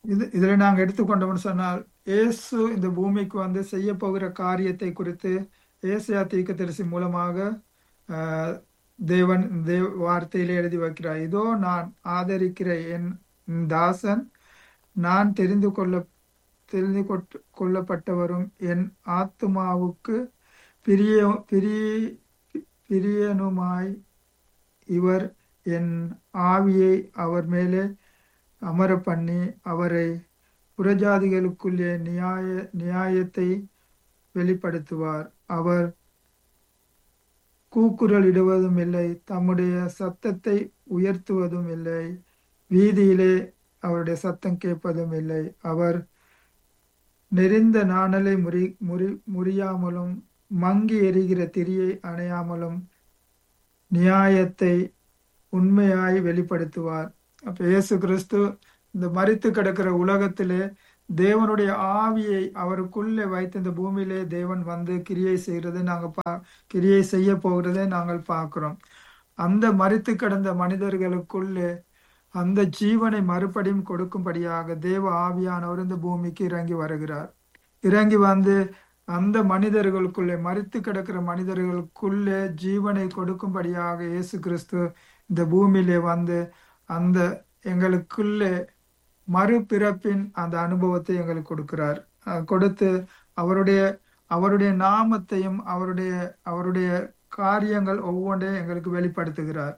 இது இதுல நாங்க எடுத்துக்கொண்டோம்னு சொன்னால் இயேசு இந்த பூமிக்கு வந்து செய்ய போகிற காரியத்தை குறித்து ஏசியா தீர்க்கதரிசி மூலமாக ஆஹ், தேவன் தேவ வார்த்தையிலே எழுதி வைக்கிறார் இதோ நான் ஆதரிக்கிற என் தாசன் நான் தெரிந்து கொள்ள தெரிந்து கொட்- கொள்ளப்பட்டவரும் என் ஆத்துமாவுக்கு பிரிய பிரிய பிரியனுமாய் இவர் என் ஆவியை அவர் மேலே அமர பண்ணி அவரை புறஜாதிகளுக்குள்ளே நியாய நியாயத்தை வெளிப்படுத்துவார் அவர் கூக்குரல் இடுவதும் இல்லை தம்முடைய சத்தத்தை உயர்த்துவதும் இல்லை வீதியிலே அவருடைய சத்தம் கேட்பதும் இல்லை அவர் நெறிந்த நாணலை முறி முறி முறியாமலும் மங்கி எரிகிற திரியை அணையாமலும் நியாயத்தை உண்மையாய் வெளிப்படுத்துவார் அப்ப இயேசு கிறிஸ்து இந்த மரித்து கிடக்கிற உலகத்திலே தேவனுடைய ஆவியை அவருக்குள்ளே வைத்து இந்த பூமியிலே தேவன் வந்து கிரியை செய்கிறதை நாங்க பா கிரியை செய்ய போகிறதை நாங்கள் பார்க்கிறோம் அந்த மரித்து கிடந்த மனிதர்களுக்குள்ளே அந்த ஜீவனை மறுபடியும் கொடுக்கும்படியாக தேவ ஆவியானவர் இந்த பூமிக்கு இறங்கி வருகிறார் இறங்கி வந்து அந்த மனிதர்களுக்குள்ளே மரித்து கிடக்கிற மனிதர்களுக்குள்ளே ஜீவனை கொடுக்கும்படியாக இயேசு கிறிஸ்து இந்த பூமியிலே வந்து அந்த எங்களுக்குள்ளே மறுபிறப்பின் அந்த அனுபவத்தை எங்களுக்கு கொடுக்கிறார் அஹ் கொடுத்து அவருடைய அவருடைய நாமத்தையும் அவருடைய அவருடைய காரியங்கள் ஒவ்வொன்றையும் எங்களுக்கு வெளிப்படுத்துகிறார்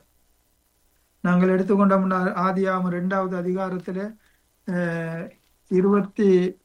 நாங்கள் எடுத்துக்கொண்டோம்னா ஆதியாம இரண்டாவது அதிகாரத்திலே அஹ், இருபத்தி